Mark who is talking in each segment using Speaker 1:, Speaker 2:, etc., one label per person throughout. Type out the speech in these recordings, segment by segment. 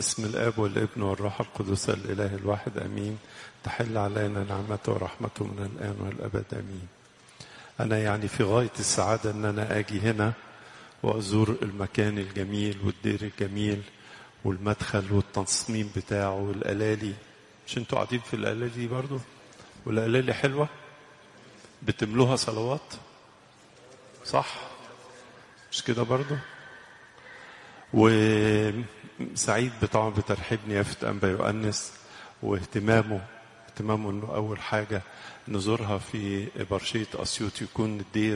Speaker 1: بسم الاب والابن والروح القدس الاله الواحد امين تحل علينا نعمته ورحمته من الان والابد امين انا يعني في غايه السعاده ان انا اجي هنا وازور المكان الجميل والدير الجميل والمدخل والتصميم بتاعه والالالي مش انتوا قاعدين في الالالي دي برضو والالالي حلوه بتملوها صلوات صح مش كده برضو وسعيد طبعا بترحيبني يافت أنبا يؤنس واهتمامه اهتمامه انه اول حاجه نزورها في برشيه اسيوط يكون الدير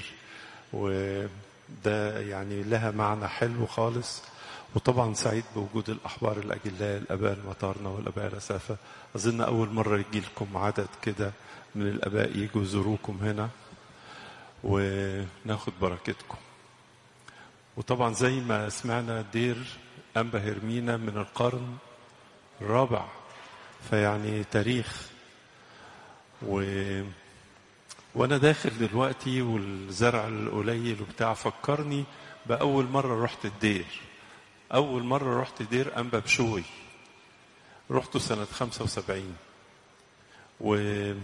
Speaker 1: وده يعني لها معنى حلو خالص وطبعا سعيد بوجود الاحبار الاجلاء الاباء المطارنه والاباء الاسافه اظن اول مره يجي لكم عدد كده من الاباء يجوا يزوروكم هنا وناخد بركتكم وطبعا زي ما سمعنا دير أنبا هرمينا من القرن الرابع فيعني تاريخ و... وانا داخل دلوقتي والزرع القليل وبتاع فكرني بأول مرة رحت الدير أول مرة رحت دير أنبا بشوي رحته سنة 75 و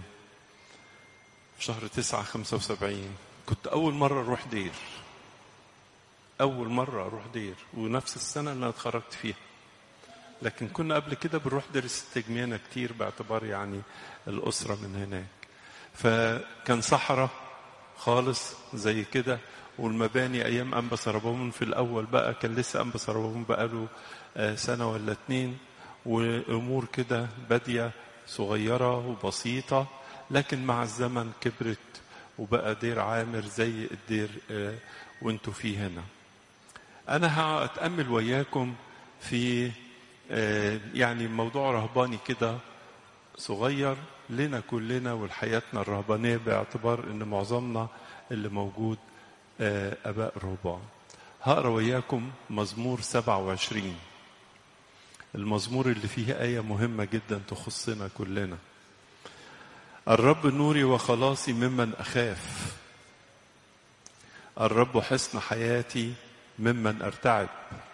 Speaker 1: في شهر 9 75 كنت أول مرة أروح دير أول مرة أروح دير ونفس السنة اللي أنا اتخرجت فيها لكن كنا قبل كده بنروح دير استجمانة كتير باعتبار يعني الأسرة من هناك فكان صحراء خالص زي كده والمباني أيام أنبا سربون في الأول بقى كان لسه أنبا سربون بقاله سنة ولا اتنين وأمور كده بادية صغيرة وبسيطة لكن مع الزمن كبرت وبقى دير عامر زي الدير وانتوا فيه هنا انا هاتامل وياكم في يعني موضوع رهباني كده صغير لنا كلنا ولحياتنا الرهبانيه باعتبار ان معظمنا اللي موجود اباء رهبان هقرا وياكم مزمور 27 المزمور اللي فيه ايه مهمه جدا تخصنا كلنا الرب نوري وخلاصي ممن اخاف الرب حصن حياتي ممن ارتعب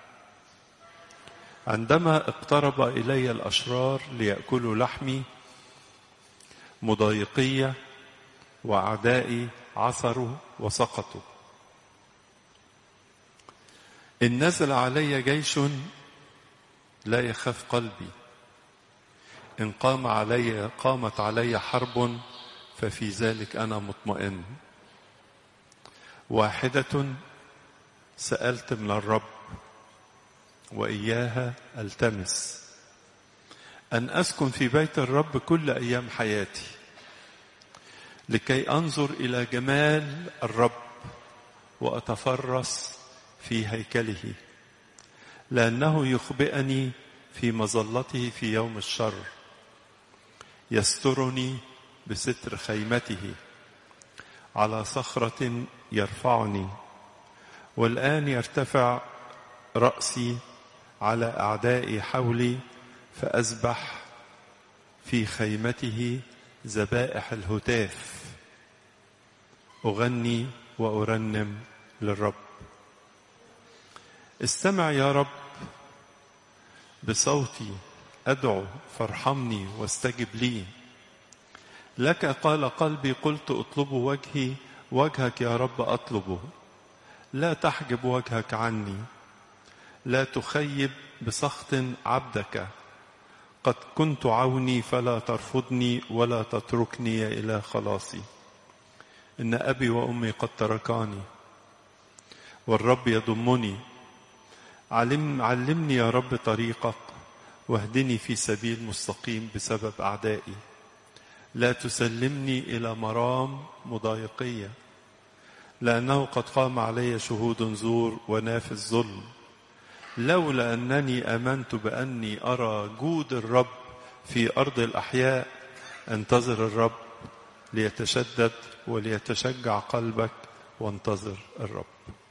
Speaker 1: عندما اقترب الي الاشرار لياكلوا لحمي مضايقيه واعدائي عثروا وسقطوا ان نزل علي جيش لا يخاف قلبي ان قام علي قامت علي حرب ففي ذلك انا مطمئن واحدة سألت من الرب وإياها ألتمس أن أسكن في بيت الرب كل أيام حياتي لكي أنظر إلى جمال الرب وأتفرس في هيكله لأنه يخبئني في مظلته في يوم الشر يسترني بستر خيمته على صخرة يرفعني والآن يرتفع رأسي على أعدائي حولي فأسبح في خيمته ذبائح الهتاف أغني وأرنم للرب استمع يا رب بصوتي أدعو فارحمني واستجب لي لك قال قلبي قلت اطلب وجهي وجهك يا رب اطلبه لا تحجب وجهك عني لا تخيب بسخط عبدك قد كنت عوني فلا ترفضني ولا تتركني يا اله خلاصي ان ابي وامي قد تركاني والرب يضمني علم علمني يا رب طريقك واهدني في سبيل مستقيم بسبب اعدائي لا تسلمني الى مرام مضايقيه لانه قد قام علي شهود زور ونافذ ظلم لولا انني امنت باني ارى جود الرب في ارض الاحياء انتظر الرب ليتشدد وليتشجع قلبك وانتظر الرب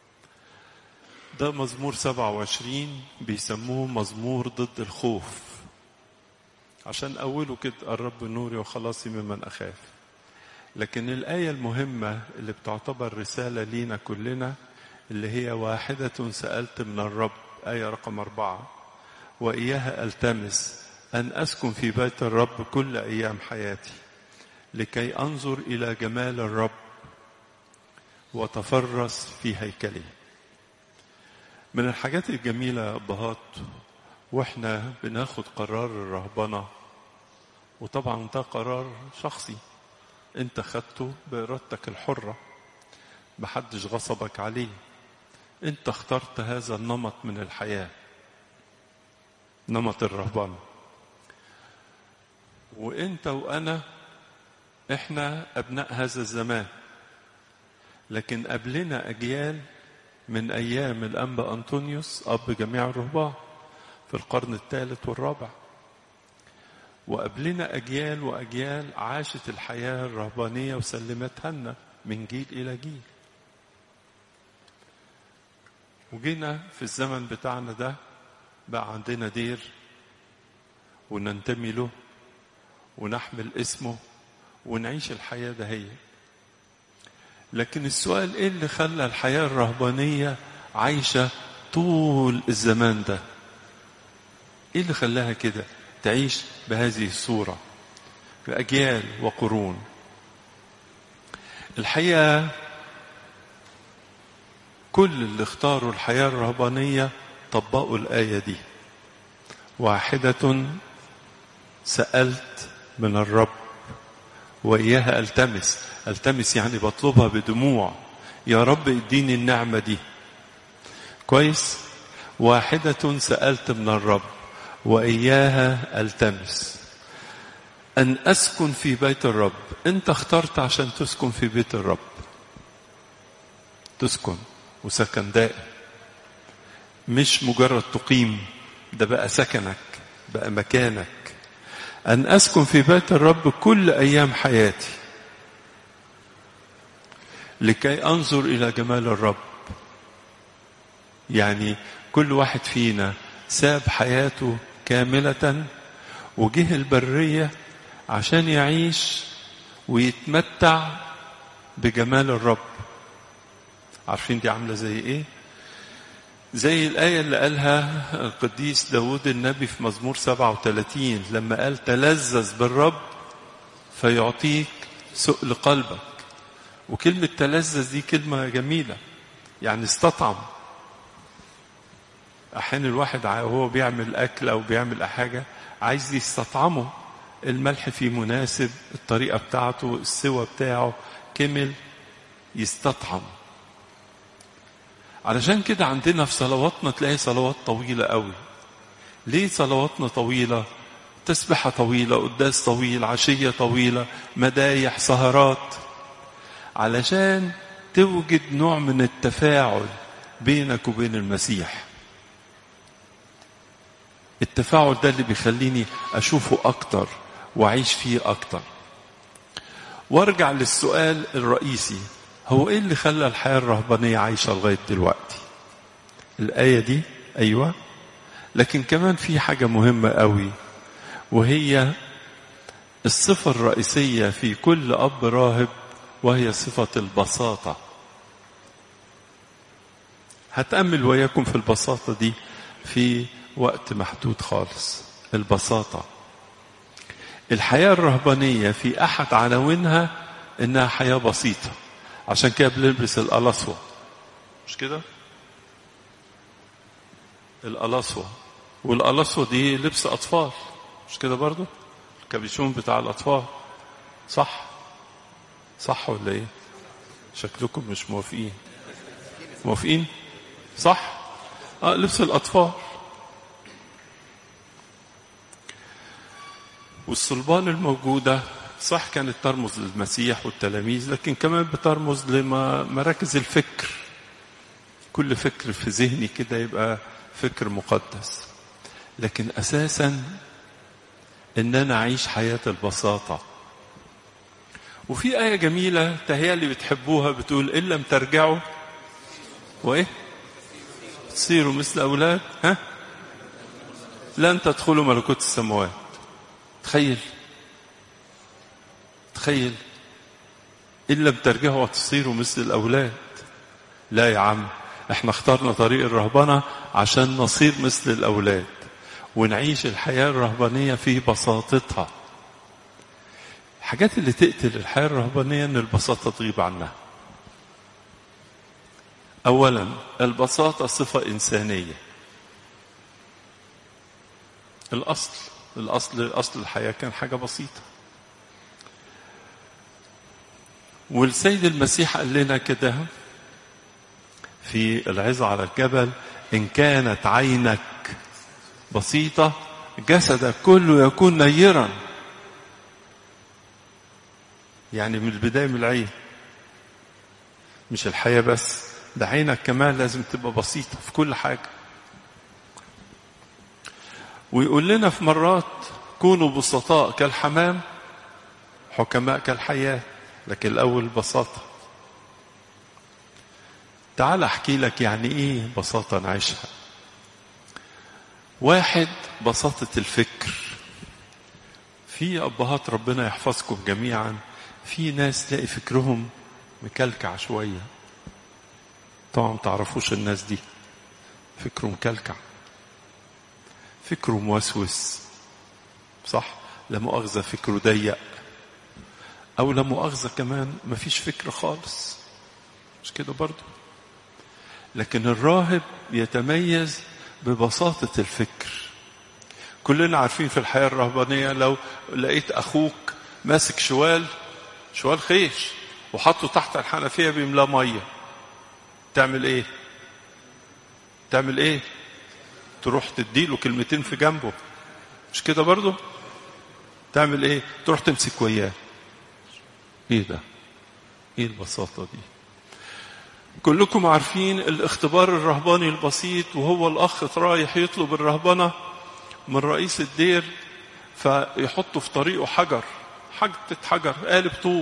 Speaker 1: ده مزمور 27 بيسموه مزمور ضد الخوف عشان أوله كده الرب نوري وخلاصي ممن أخاف لكن الآية المهمة اللي بتعتبر رسالة لينا كلنا اللي هي واحدة سألت من الرب آية رقم أربعة وإياها ألتمس أن أسكن في بيت الرب كل أيام حياتي لكي أنظر إلى جمال الرب وتفرس في هيكله من الحاجات الجميلة يا أبهات وإحنا بناخد قرار الرهبنة وطبعا ده قرار شخصي أنت خدته بإرادتك الحرة محدش غصبك عليه أنت اخترت هذا النمط من الحياة نمط الرهبنة وأنت وأنا إحنا أبناء هذا الزمان لكن قبلنا أجيال من أيام الأنبا أنطونيوس أب جميع الرهبان في القرن الثالث والرابع وقبلنا أجيال وأجيال عاشت الحياة الرهبانية وسلمتها لنا من جيل إلى جيل وجينا في الزمن بتاعنا ده بقى عندنا دير وننتمي له ونحمل اسمه ونعيش الحياة دهية لكن السؤال ايه اللي خلى الحياة الرهبانية عايشة طول الزمان ده ايه اللي خلاها كده تعيش بهذه الصورة في أجيال وقرون الحقيقة كل اللي اختاروا الحياة الرهبانية طبقوا الآية دي واحدة سألت من الرب وإياها ألتمس ألتمس يعني بطلبها بدموع يا رب اديني النعمة دي كويس واحدة سألت من الرب وإياها ألتمس أن أسكن في بيت الرب أنت اخترت عشان تسكن في بيت الرب تسكن وسكن دائم مش مجرد تقيم ده بقى سكنك بقى مكانك أن أسكن في بيت الرب كل أيام حياتي لكي أنظر إلى جمال الرب يعني كل واحد فينا ساب حياته كاملة وجه البرية عشان يعيش ويتمتع بجمال الرب عارفين دي عاملة زي ايه زي الآية اللي قالها القديس داود النبي في مزمور 37 لما قال تلذذ بالرب فيعطيك سؤل قلبك وكلمة تلذذ دي كلمة جميلة يعني استطعم أحيانا الواحد وهو بيعمل أكل أو بيعمل حاجة عايز يستطعمه الملح فيه مناسب الطريقة بتاعته السوى بتاعه كمل يستطعم علشان كده عندنا في صلواتنا تلاقي صلوات طويلة قوي ليه صلواتنا طويلة تسبحة طويلة قداس طويل عشية طويلة مدايح سهرات علشان توجد نوع من التفاعل بينك وبين المسيح التفاعل ده اللي بيخليني أشوفه أكتر وأعيش فيه أكتر وارجع للسؤال الرئيسي هو ايه اللي خلى الحياة الرهبانية عايشة لغاية دلوقتي الآية دي أيوة لكن كمان في حاجة مهمة قوي وهي الصفة الرئيسية في كل أب راهب وهي صفة البساطة هتأمل وياكم في البساطة دي في وقت محدود خالص البساطة الحياة الرهبانية في أحد عناوينها إنها حياة بسيطة عشان كده بنلبس القلاصوة مش كده القلاصوة والقلاصوة دي لبس أطفال مش كده برضو الكابيشون بتاع الأطفال صح صح ولا ايه شكلكم مش موافقين موافقين صح اه لبس الأطفال والصلبان الموجودة صح كانت ترمز للمسيح والتلاميذ لكن كمان بترمز لمراكز الفكر كل فكر في ذهني كده يبقى فكر مقدس لكن أساسا إن أنا أعيش حياة البساطة وفي آية جميلة تهيألي بتحبوها بتقول إن لم ترجعوا وإيه تصيروا مثل أولاد ها لن تدخلوا ملكوت السماوات تخيل تخيل إن لم ترجعوا وتصيروا مثل الأولاد لا يا عم احنا اخترنا طريق الرهبنة عشان نصير مثل الأولاد ونعيش الحياة الرهبانية في بساطتها الحاجات اللي تقتل الحياة الرهبانية ان البساطة تغيب عنها اولا البساطة صفة انسانية الاصل الاصل اصل الحياة كان حاجة بسيطة والسيد المسيح قال لنا كده في العظة على الجبل إن كانت عينك بسيطة جسدك كله يكون نيرا يعني من البداية من العين مش الحياة بس ده عينك كمان لازم تبقى بسيطة في كل حاجة ويقول لنا في مرات كونوا بسطاء كالحمام حكماء كالحياة لكن الأول بساطة تعال أحكي لك يعني إيه بساطة نعيشها واحد بساطة الفكر في أبهات ربنا يحفظكم جميعا في ناس تلاقي فكرهم مكلكع شوية طبعا ما تعرفوش الناس دي فكره مكلكع فكره موسوس صح لا مؤاخذة فكره ضيق أو لا مؤاخذة كمان مفيش فكر خالص مش كده برضو لكن الراهب يتميز ببساطة الفكر كلنا عارفين في الحياة الرهبانية لو لقيت أخوك ماسك شوال شوال خيش وحطه تحت الحنفية بيملاه مية تعمل ايه تعمل ايه تروح تديله كلمتين في جنبه مش كده برضه تعمل ايه تروح تمسك وياه ايه ده ايه البساطة دي كلكم عارفين الاختبار الرهباني البسيط وهو الاخ رايح يطلب الرهبنة من رئيس الدير فيحطه في طريقه حجر حجة حجر قالب طوب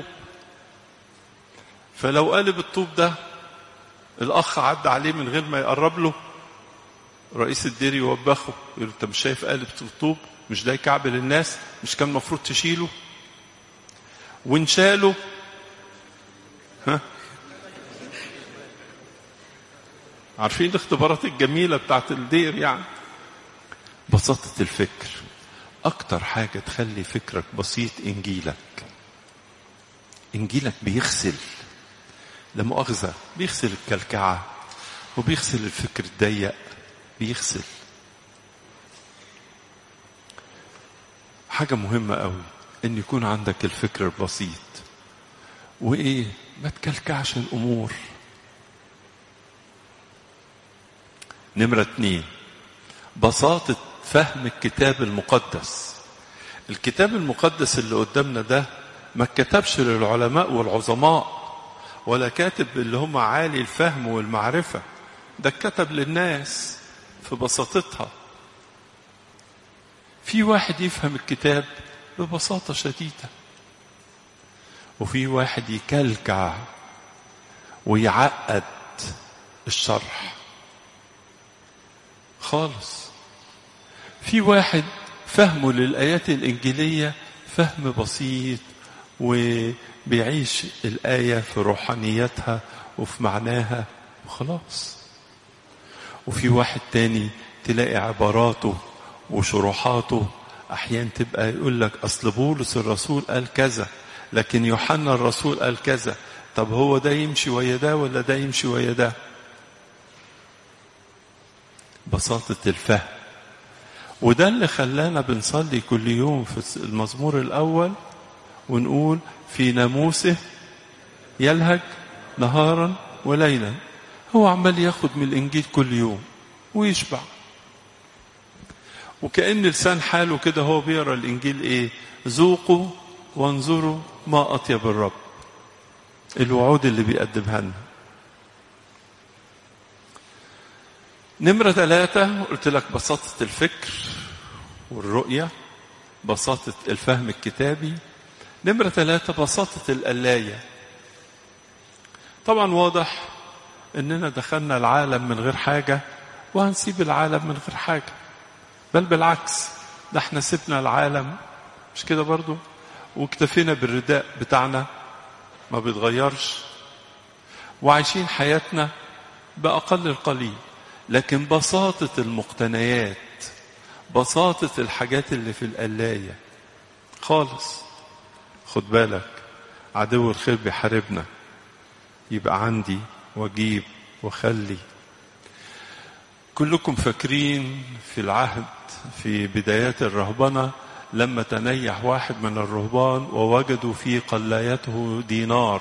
Speaker 1: فلو قالب الطوب ده الاخ عدى عليه من غير ما يقرب له رئيس الدير يوبخه يقول انت مش شايف قالب الطوب مش ده يكعبل الناس مش كان المفروض تشيله وان شاله ها عارفين الاختبارات الجميلة بتاعت الدير يعني بساطة الفكر أكتر حاجة تخلي فكرك بسيط إنجيلك إنجيلك بيغسل لا مؤاخذة بيغسل الكلكعة وبيغسل الفكر الضيق بيغسل حاجة مهمة قوي إن يكون عندك الفكر البسيط وإيه ما تكلكعش الأمور نمرة اتنين بساطة فهم الكتاب المقدس الكتاب المقدس اللي قدامنا ده ما اتكتبش للعلماء والعظماء ولا كاتب اللي هم عالي الفهم والمعرفة ده اتكتب للناس في بساطتها في واحد يفهم الكتاب ببساطة شديدة وفي واحد يكلكع ويعقد الشرح خالص في واحد فهمه للآيات الإنجيلية فهم بسيط وبيعيش الآية في روحانيتها وفي معناها وخلاص وفي واحد تاني تلاقي عباراته وشروحاته أحيانا تبقى يقول لك أصل بولس الرسول قال كذا لكن يوحنا الرسول قال كذا طب هو ده يمشي ويا ده ولا ده يمشي ويا ده بساطة الفهم وده اللي خلانا بنصلي كل يوم في المزمور الأول ونقول في ناموسه يلهج نهارا وليلا هو عمال ياخد من الإنجيل كل يوم ويشبع وكأن لسان حاله كده هو بيقرا الإنجيل إيه ذوقوا وانظروا ما أطيب الرب الوعود اللي بيقدمها لنا نمرة ثلاثة قلت لك بساطة الفكر والرؤية بساطة الفهم الكتابي نمرة ثلاثة بساطة القلاية طبعا واضح اننا دخلنا العالم من غير حاجة وهنسيب العالم من غير حاجة بل بالعكس ده احنا سيبنا العالم مش كده برضو واكتفينا بالرداء بتاعنا ما بيتغيرش وعايشين حياتنا بأقل القليل لكن بساطة المقتنيات بساطة الحاجات اللي في القلاية خالص خد بالك عدو الخير بيحاربنا يبقى عندي واجيب وخلي كلكم فاكرين في العهد في بدايات الرهبنة لما تنيح واحد من الرهبان ووجدوا في قلايته دينار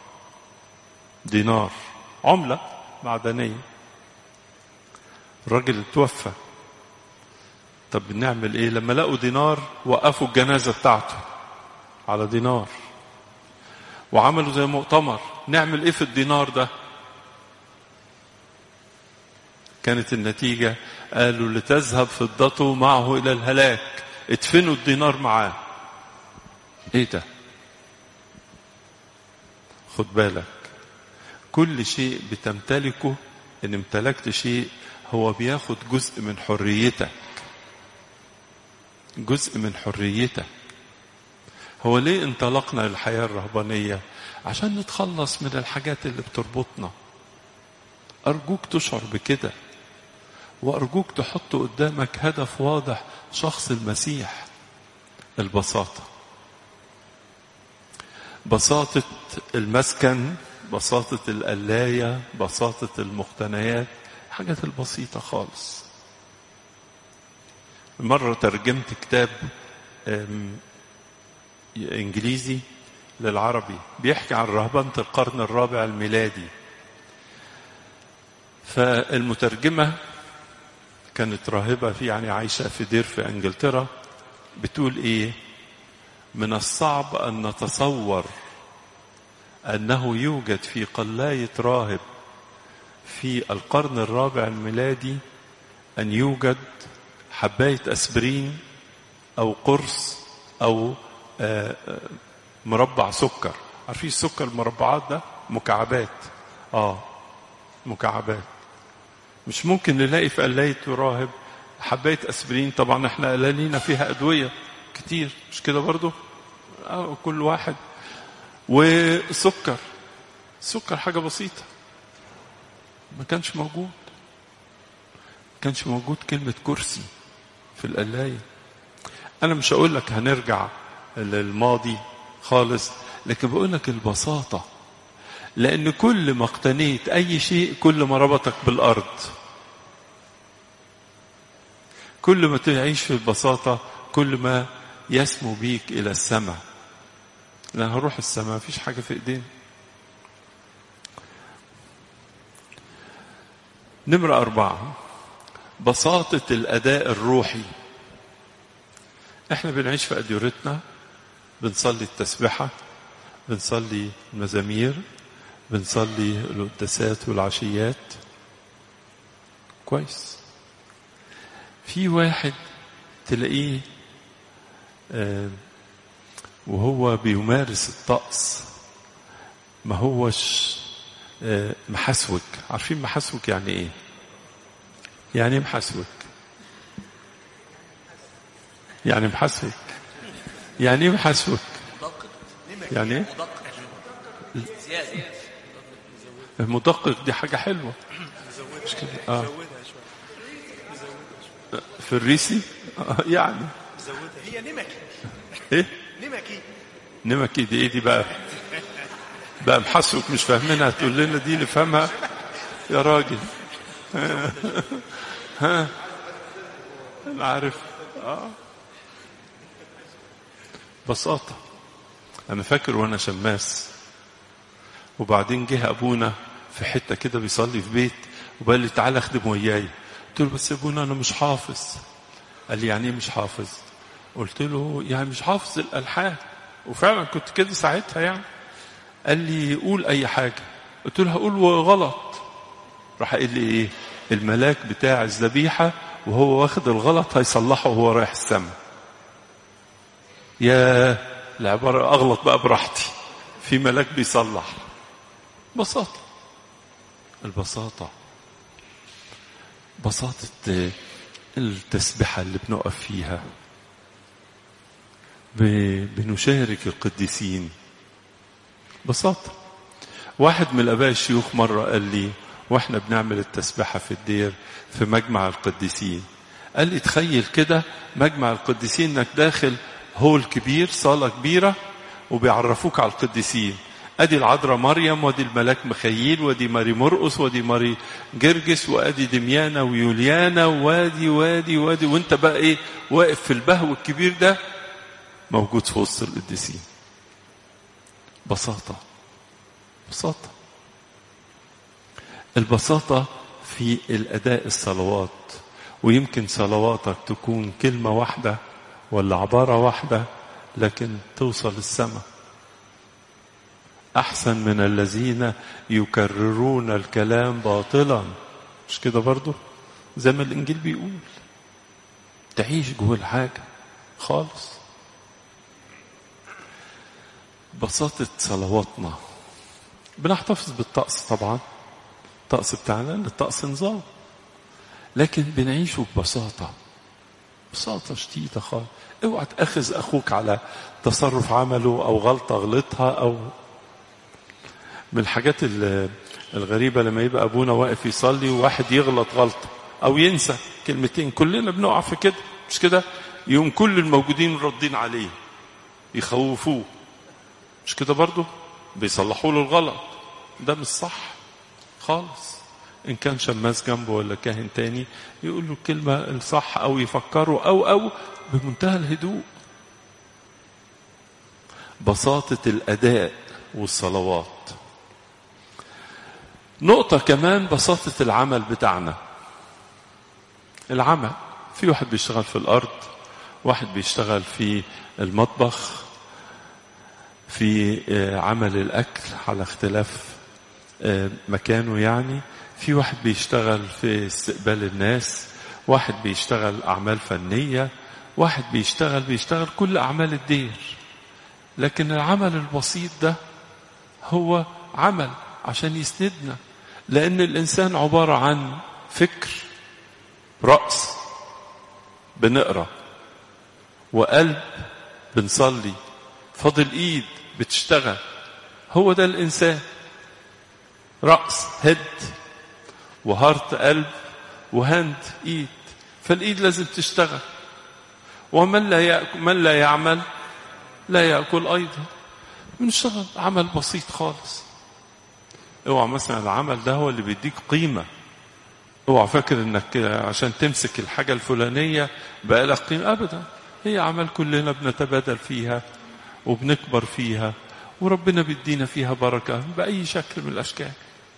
Speaker 1: دينار عملة معدنية الراجل توفى طب نعمل ايه لما لقوا دينار وقفوا الجنازة بتاعته على دينار وعملوا زي مؤتمر نعمل ايه في الدينار ده كانت النتيجة قالوا لتذهب فضته معه إلى الهلاك ادفنوا الدينار معاه ايه ده خد بالك كل شيء بتمتلكه ان امتلكت شيء هو بياخد جزء من حريتك جزء من حريتك هو ليه انطلقنا للحياة الرهبانية عشان نتخلص من الحاجات اللي بتربطنا أرجوك تشعر بكده وأرجوك تحط قدامك هدف واضح شخص المسيح البساطة بساطة المسكن بساطة القلاية بساطة المقتنيات حاجات البسيطة خالص مرة ترجمت كتاب إنجليزي للعربي بيحكي عن رهبنة القرن الرابع الميلادي فالمترجمة كانت راهبة في يعني عايشة في دير في انجلترا بتقول ايه من الصعب ان نتصور انه يوجد في قلاية راهب في القرن الرابع الميلادي ان يوجد حباية اسبرين او قرص او مربع سكر عارفين السكر المربعات ده مكعبات اه مكعبات مش ممكن نلاقي في قلاية راهب حباية اسبرين طبعا احنا قلالينا فيها ادوية كتير مش كده برضو آه كل واحد وسكر السكر حاجة بسيطة ما كانش موجود ما كانش موجود كلمة كرسي في القلاية أنا مش هقول لك هنرجع للماضي خالص لكن بقول لك البساطة لأن كل ما اقتنيت أي شيء كل ما ربطك بالأرض كل ما تعيش في البساطة كل ما يسمو بيك إلى السماء لأن هروح السماء مفيش حاجة في إيدينا نمرة أربعة بساطة الأداء الروحي احنا بنعيش في أديرتنا بنصلي التسبحة بنصلي المزامير بنصلي القداسات والعشيات كويس في واحد تلاقيه آه وهو بيمارس الطقس ما هوش آه محسوك عارفين محسوك يعني ايه يعني ايه محسوك يعني محسوك يعني ايه محسوك يعني ايه المدقق دي حاجة حلوة مش كده اه في الريسي آه يعني
Speaker 2: هي نمكي
Speaker 1: ايه
Speaker 2: نمكي
Speaker 1: نمكي دي ايه دي بقى بقى محسوك مش فاهمينها تقول لنا دي نفهمها يا راجل ها انا عارف اه بساطة انا فاكر وانا شماس وبعدين جه ابونا في حته كده بيصلي في بيت وقال لي تعالى اخدم وياي قلت له بس يا ابونا انا مش حافظ قال لي يعني ايه مش حافظ قلت له يعني مش حافظ الالحان وفعلا كنت كده ساعتها يعني قال لي قول اي حاجه قلت له هقول غلط راح قال لي ايه الملاك بتاع الذبيحه وهو واخد الغلط هيصلحه وهو رايح السما يا العباره اغلط بقى براحتي في ملاك بيصلح بساطة البساطة بساطة التسبحة اللي بنقف فيها بنشارك القديسين بساطة واحد من الآباء الشيوخ مرة قال لي واحنا بنعمل التسبحة في الدير في مجمع القديسين قال لي تخيل كده مجمع القديسين انك داخل هول كبير صالة كبيرة وبيعرفوك على القديسين ادي العذراء مريم وادي الملاك مخيل وادي ماري مرقس وادي ماري جرجس وادي دميانة ويوليانا وادي وادي وادي وانت بقى ايه واقف في البهو الكبير ده موجود في وسط القديسين بساطة بساطة البساطة في الأداء الصلوات ويمكن صلواتك تكون كلمة واحدة ولا عبارة واحدة لكن توصل السماء أحسن من الذين يكررون الكلام باطلا مش كده برضو زي ما الإنجيل بيقول تعيش جوه الحاجة خالص بساطة صلواتنا بنحتفظ بالطقس طبعا الطقس بتاعنا لأن الطقس نظام لكن بنعيشه ببساطة بساطة شديدة خالص اوعى تأخذ أخوك على تصرف عمله أو غلطة غلطها أو من الحاجات الغريبة لما يبقى أبونا واقف يصلي وواحد يغلط غلطة أو ينسى كلمتين كلنا بنقع في كده مش كده يوم كل الموجودين ردين عليه يخوفوه مش كده برضه بيصلحوا له الغلط ده مش صح خالص إن كان شماس جنبه ولا كاهن تاني يقول له الكلمة الصح أو يفكره أو أو بمنتهى الهدوء بساطة الأداء والصلوات نقطة كمان بساطة العمل بتاعنا العمل في واحد بيشتغل في الأرض واحد بيشتغل في المطبخ في عمل الأكل على اختلاف مكانه يعني في واحد بيشتغل في استقبال الناس واحد بيشتغل أعمال فنية واحد بيشتغل بيشتغل كل أعمال الدير لكن العمل البسيط ده هو عمل عشان يسندنا لأن الإنسان عبارة عن فكر رأس بنقرأ وقلب بنصلي فاضل إيد بتشتغل هو ده الإنسان رأس هد وهارت قلب وهند ايد فالايد لازم تشتغل ومن لا يأكل من لا يعمل لا ياكل ايضا بنشتغل عمل بسيط خالص اوعى مثلا العمل ده هو اللي بيديك قيمه اوعى فاكر انك عشان تمسك الحاجه الفلانيه بقى لك قيمه ابدا هي عمل كلنا بنتبادل فيها وبنكبر فيها وربنا بيدينا فيها بركه باي شكل من الاشكال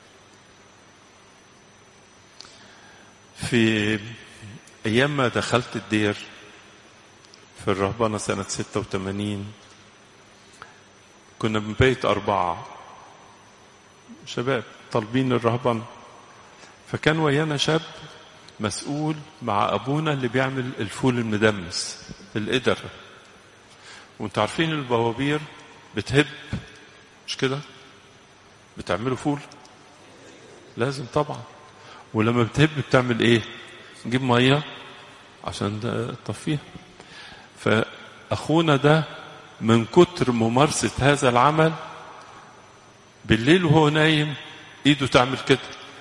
Speaker 1: في أيام ما دخلت الدير في الرهبنة سنة 86 كنا بنبيت أربعة شباب طالبين الرهبنة فكان ويانا شاب مسؤول مع أبونا اللي بيعمل الفول المدمس القدر وانتوا عارفين البوابير بتهب مش كده بتعملوا فول لازم طبعا ولما بتهب بتعمل ايه نجيب ميه عشان تطفيها فاخونا ده من كتر ممارسه هذا العمل بالليل وهو نايم ايده تعمل كده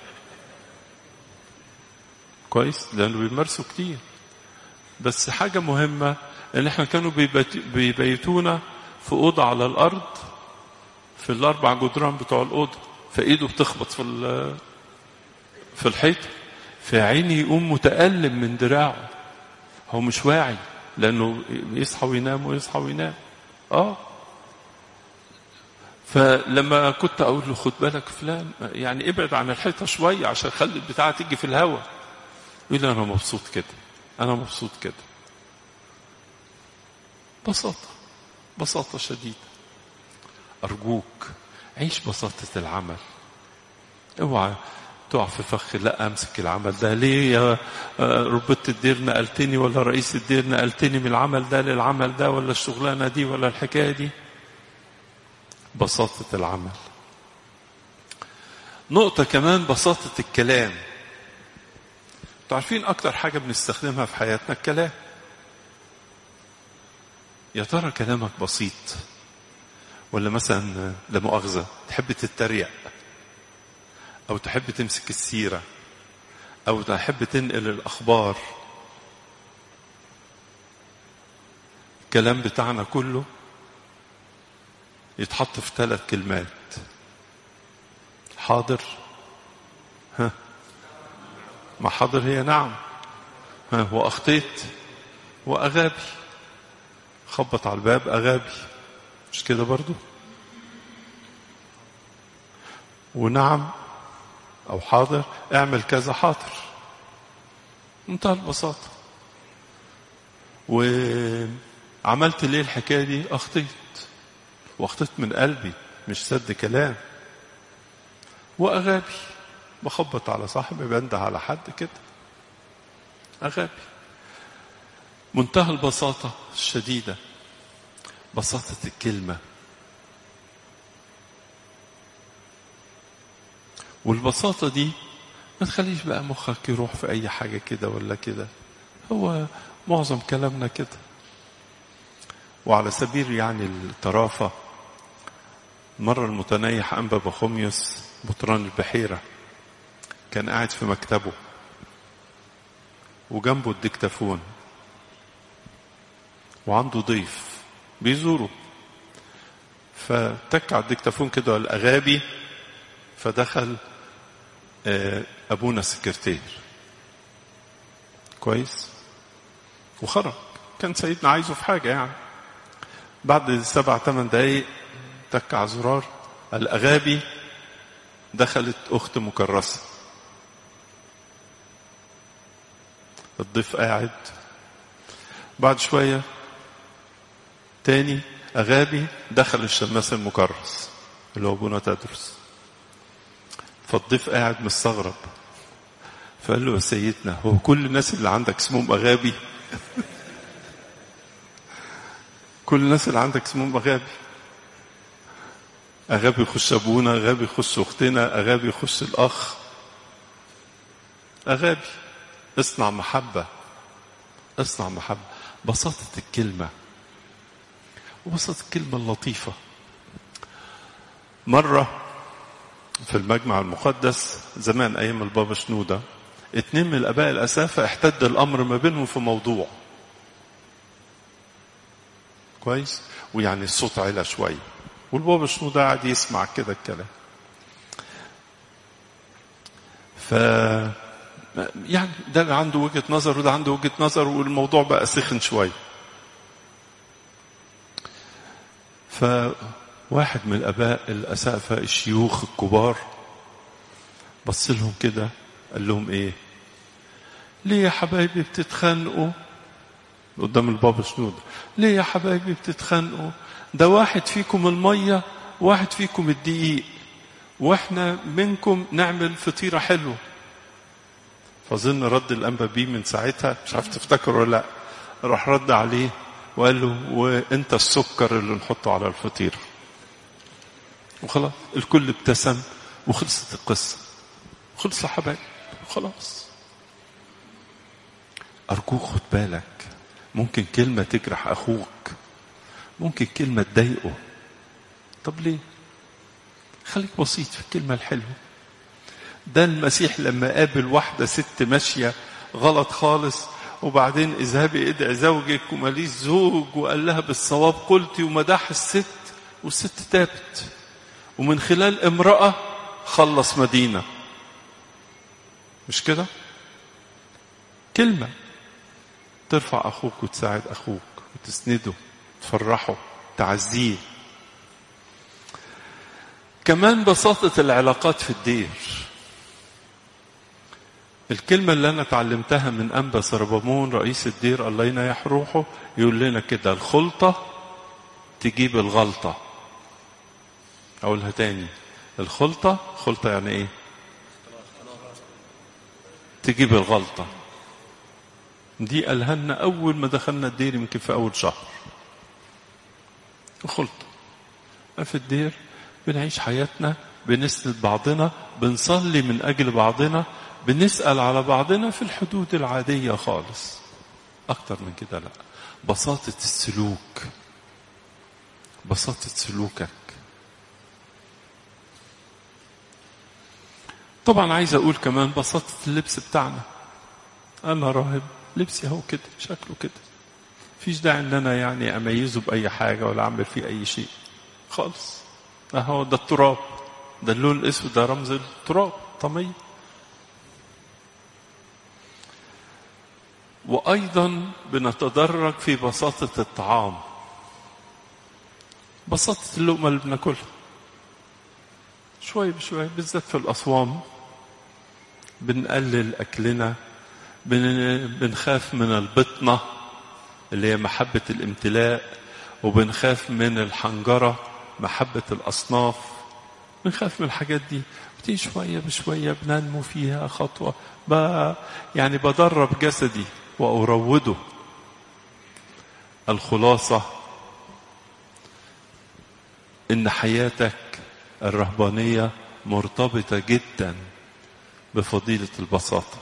Speaker 1: كويس لانه بيمارسوا كتير بس حاجه مهمه ان احنا كانوا بيبيتونا في اوضه على الارض في الاربع جدران بتوع الاوضه فايده بتخبط في في الحيط في عيني يقوم متألم من دراعه هو مش واعي لأنه يصحى وينام ويصحى وينام اه فلما كنت أقول له خد بالك فلان يعني ابعد عن الحيطة شوية عشان خلي البتاعة تيجي في الهواء يقول لي أنا مبسوط كده أنا مبسوط كده بساطة بساطة شديدة أرجوك عيش بساطة العمل اوعى تقع في فخ لا امسك العمل ده ليه يا ربط الدير نقلتني ولا رئيس الدير نقلتني من العمل ده للعمل ده ولا الشغلانه دي ولا الحكايه دي بساطه العمل نقطة كمان بساطة الكلام انتوا عارفين أكتر حاجة بنستخدمها في حياتنا الكلام يا ترى كلامك بسيط ولا مثلا لا مؤاخذة تحب تتريق أو تحب تمسك السيرة أو تحب تنقل الأخبار الكلام بتاعنا كله يتحط في ثلاث كلمات حاضر ها ما حاضر هي نعم ها واخطيت واغابي خبط على الباب اغابي مش كده برضو ونعم او حاضر اعمل كذا حاضر منتهى البساطه وعملت ليه الحكايه دي اخطيت واخطيت من قلبي مش سد كلام واغابي بخبط على صاحبي بنده على حد كده اغابي منتهى البساطه الشديده بساطه الكلمه والبساطه دي ما تخليش بقى مخك يروح في اي حاجه كده ولا كده هو معظم كلامنا كده وعلى سبيل يعني الطرافه مرة المتنيح أنبا بخوميوس بطران البحيرة كان قاعد في مكتبه وجنبه الديكتافون وعنده ضيف بيزوره فتك على الديكتافون كده الأغابي فدخل أبونا السكرتير كويس وخرج كان سيدنا عايزه في حاجة يعني بعد سبع ثمان دقايق تك على زرار الأغابي دخلت أخت مكرسة الضيف قاعد بعد شوية تاني أغابي دخل الشماس المكرس اللي هو أبونا تدرس فالضيف قاعد مستغرب فقال له يا سيدنا هو كل الناس اللي عندك اسمهم أغابي كل الناس اللي عندك اسمهم أغابي أغابي يخش أبونا أغابي يخش أختنا أغابي يخش الأخ أغابي اصنع محبة اصنع محبة بساطة الكلمة وبساطة الكلمة اللطيفة مرة في المجمع المقدس زمان أيام البابا شنودة اتنين من الآباء الأسافة احتد الأمر ما بينهم في موضوع كويس ويعني الصوت علا شويه والبابا شنودة قاعد يسمع كده الكلام ف يعني ده عنده وجهة نظر وده عنده وجهة نظر والموضوع بقى سخن شوية فواحد من الآباء الأسافة الشيوخ الكبار بص لهم كده قال لهم إيه ليه يا حبايبي بتتخانقوا قدام البابا شنودة ليه يا حبايبي بتتخانقوا ده واحد فيكم المية واحد فيكم الدقيق واحنا منكم نعمل فطيرة حلوة فظن رد الأنبا بيه من ساعتها مش عارف تفتكر ولا لا راح رد عليه وقال له وانت السكر اللي نحطه على الفطيرة وخلاص الكل ابتسم وخلصت القصة خلص يا حبايب خلاص أرجوك خد بالك ممكن كلمة تجرح أخوك ممكن كلمة تضايقه طب ليه خليك بسيط في الكلمة الحلوة ده المسيح لما قابل واحدة ست ماشية غلط خالص وبعدين اذهبي ادعي زوجك وماليش زوج وقال لها بالصواب قلتي ومدح الست والست تابت ومن خلال امرأة خلص مدينة مش كده كلمة ترفع أخوك وتساعد أخوك وتسنده تفرحه تعزيه كمان بساطة العلاقات في الدير الكلمة اللي أنا اتعلمتها من أنبا سربامون رئيس الدير الله ينيح روحه يقول لنا كده الخلطة تجيب الغلطة أقولها تاني الخلطة خلطة يعني إيه؟ تجيب الغلطة دي قالها لنا أول ما دخلنا الدير يمكن في أول شهر خلطة في الدير بنعيش حياتنا بنسند بعضنا بنصلي من أجل بعضنا بنسأل على بعضنا في الحدود العادية خالص أكتر من كده لا بساطة السلوك بساطة سلوكك طبعا عايز أقول كمان بساطة اللبس بتاعنا أنا راهب لبسي اهو كده شكله كده فيش داعي ان انا يعني اميزه باي حاجه ولا اعمل فيه اي شيء خالص اهو ده التراب ده اللون الاسود ده رمز التراب طميه وايضا بنتدرج في بساطه الطعام بساطه اللقمه اللي بناكلها شويه بشويه بالذات في الاصوام بنقلل اكلنا بن- بنخاف من البطنه اللي هي محبه الامتلاء وبنخاف من الحنجره محبه الاصناف بنخاف من الحاجات دي بتيجي شويه بشويه بننمو فيها خطوه ب... يعني بدرب جسدي واروده الخلاصه ان حياتك الرهبانيه مرتبطه جدا بفضيله البساطه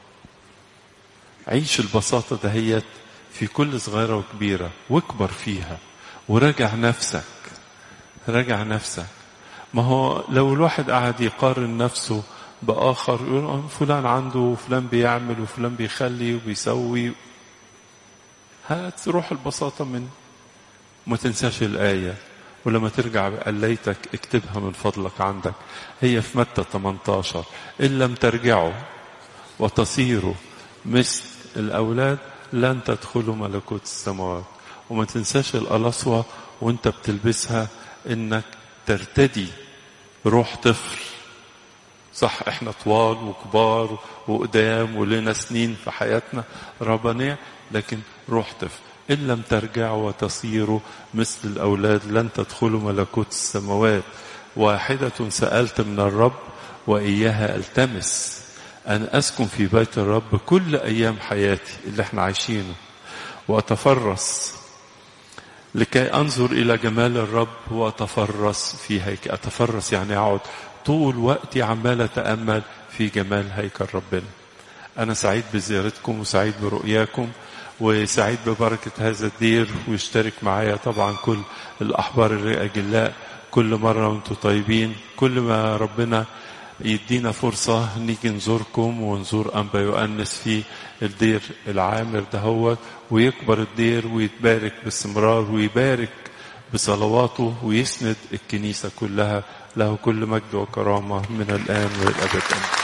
Speaker 1: عيش البساطه دهيت في كل صغيره وكبيره واكبر فيها وراجع نفسك راجع نفسك ما هو لو الواحد قاعد يقارن نفسه بآخر يقول آه فلان عنده وفلان بيعمل وفلان بيخلي وبيسوي هتروح البساطة من ما تنساش الآية ولما ترجع قليتك اكتبها من فضلك عندك هي في متى 18 إن لم ترجعوا وتصيروا مثل الأولاد لن تدخلوا ملكوت السماوات وما تنساش القلاصوة وانت بتلبسها انك ترتدي روح طفل صح احنا طوال وكبار وقدام ولنا سنين في حياتنا ربانية لكن روح طفل إن لم ترجعوا وتصيروا مثل الأولاد لن تدخلوا ملكوت السماوات واحدة سألت من الرب وإياها ألتمس أن أسكن في بيت الرب كل أيام حياتي اللي احنا عايشينه وأتفرس لكي أنظر إلى جمال الرب وأتفرس في هيكل أتفرس يعني أقعد طول وقتي عمال أتأمل في جمال هيكل ربنا أنا سعيد بزيارتكم وسعيد برؤياكم وسعيد ببركة هذا الدير ويشترك معايا طبعا كل الأحبار الأجلاء كل مرة وانتم طيبين كل ما ربنا يدينا فرصة نيجي نزوركم ونزور أنبا يؤنس في الدير العامر دهوت ويكبر الدير ويتبارك باستمرار ويبارك بصلواته ويسند الكنيسة كلها له كل مجد وكرامة من الآن والأبد آمين